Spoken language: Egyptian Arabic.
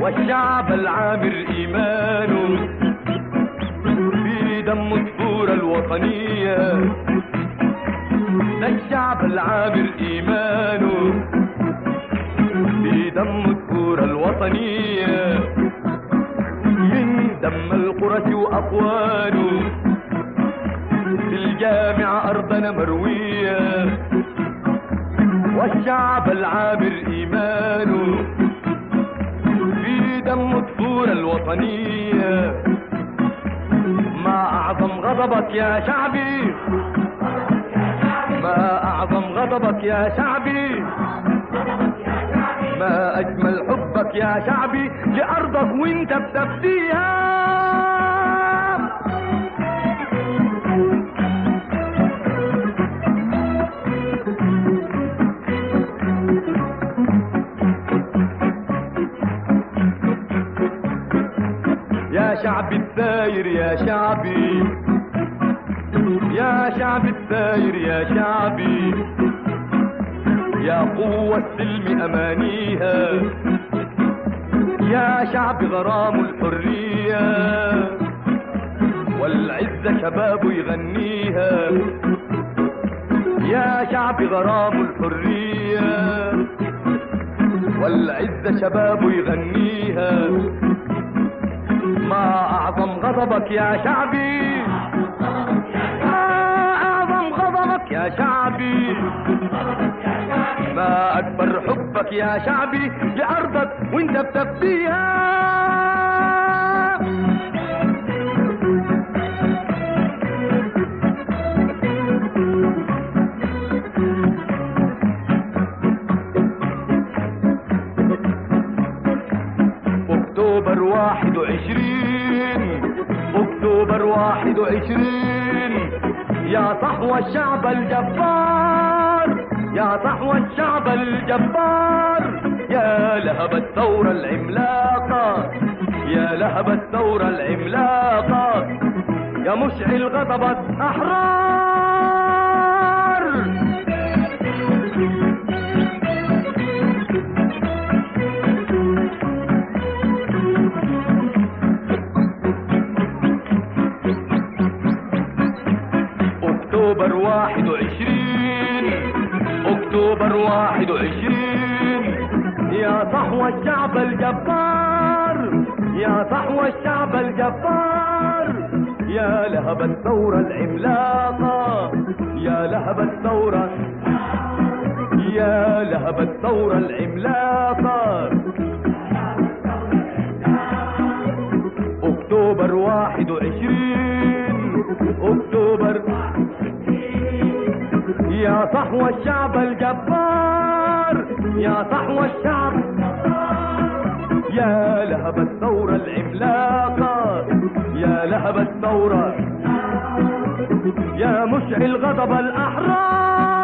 والشعب العامر إيمانه في دم الثورة الوطنية ده الشعب العامر إيمانه في دم الثورة الوطنية من دم القرش وأقوانه في الجامعة أرضنا مروية والشعب العامر إيمانه في دم الثورة الوطنية ما أعظم غضبك يا شعبي ما أعظم غضبك يا شعبي ما أجمل حبك يا شعبي لأرضك وانت بتفديها يا شعبي الثاير يا شعبي يا شعبي الثاير يا شعبي يا قوة السلم أمانيها يا شعب غرام الحرية والعزة شباب يغنيها يا شعب غرام الحرية والعزة شباب يغنيها ما أعظم غضبك يا شعبي ما أعظم غضبك يا شعبي ما أكبر حبك يا شعبي لأرضك وانت بتفديها أكتوبر واحد وعشرين أكتوبر واحد وعشرين يا صحوة الشعب الجبار يا صحوة الشعب الجبار يا لهب الثورة العملاقة يا لهب الثورة العملاقة يا مشعل غضبة أحرار أكتوبر واحد وعشرين أكتوبر واحد وعشرين يا صحوة الشعب الجبار يا صحوة الشعب الجبار يا لهب الثورة العملاقة يا لهب الثورة يا لهب الثورة العملاقة أكتوبر واحد وعشرين أكتوبر يا صحوة الشعب الجبار يا صحوة الشعب يا لهب الثورة العملاقة يا لهب الثورة يا مشعل غضب الأحرار